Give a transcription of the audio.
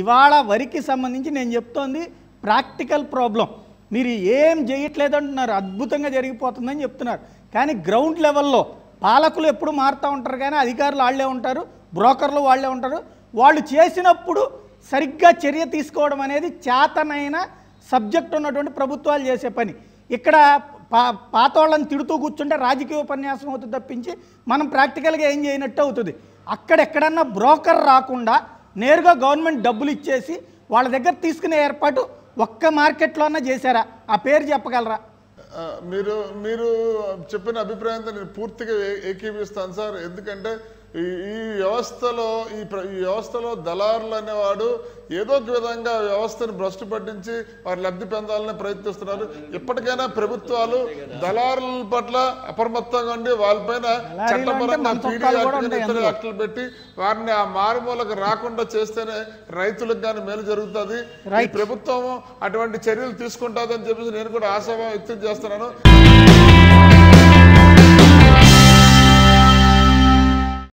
ఇవాళ వరికి సంబంధించి నేను చెప్తోంది ప్రాక్టికల్ ప్రాబ్లం మీరు ఏం చేయట్లేదు అంటున్నారు అద్భుతంగా జరిగిపోతుందని చెప్తున్నారు కానీ గ్రౌండ్ లెవెల్లో పాలకులు ఎప్పుడు మారుతూ ఉంటారు కానీ అధికారులు వాళ్ళే ఉంటారు బ్రోకర్లు వాళ్ళే ఉంటారు వాళ్ళు చేసినప్పుడు సరిగ్గా చర్య తీసుకోవడం అనేది చేతనైన సబ్జెక్ట్ ఉన్నటువంటి ప్రభుత్వాలు చేసే పని ఇక్కడ పా పాత వాళ్ళని తిడుతూ కూర్చుంటే రాజకీయ ఉపన్యాసం అవుతుంది తప్పించి మనం ప్రాక్టికల్గా ఏం చేయనట్టు అవుతుంది అక్కడెక్కడన్నా బ్రోకర్ రాకుండా నేరుగా గవర్నమెంట్ డబ్బులు ఇచ్చేసి వాళ్ళ దగ్గర తీసుకునే ఏర్పాటు ఒక్క మార్కెట్లోనే చేశారా ఆ పేరు చెప్పగలరా ఆ, మీరు మీరు చెప్పిన అభిప్రాయంతో నేను పూర్తిగా ఏ- ఏకీభవిస్తాను సార్ ఎందుకంటే ఈ ఈ వ్యవస్థలో ఈ ప్ర- ఈ వ్యవస్థలో దళారులు అనేవాడు ఏదో ఒక విధంగా వ్యవస్థను భ్రష్టు పట్టించి వారి లబ్ధి పొందాలని ప్రయత్నిస్తున్నారు ఇప్పటికైనా ప్రభుత్వాలు దళారుల పట్ల అప్రమత్తంగా ఉండి వాళ్ళపైన దళారీలు అంటే చట్టపరంగా మన పీడీ చొక్కాలు కూడా యాక్ట్ ఉంటాయి ఇతర అందులో. యాక్టులు పెట్టి వారిని ఆ మారుమూలకు రాకుండా చేస్తేనే రైతులకు కానీ మేలు జరుగుతుంది ఈ Right. ప్రభుత్వం అటువంటి చర్యలు తీసుకుంటుందని చెప్పేసి నేను కూడా ఆశాభావం వ్యక్తం చేస్తున్నాను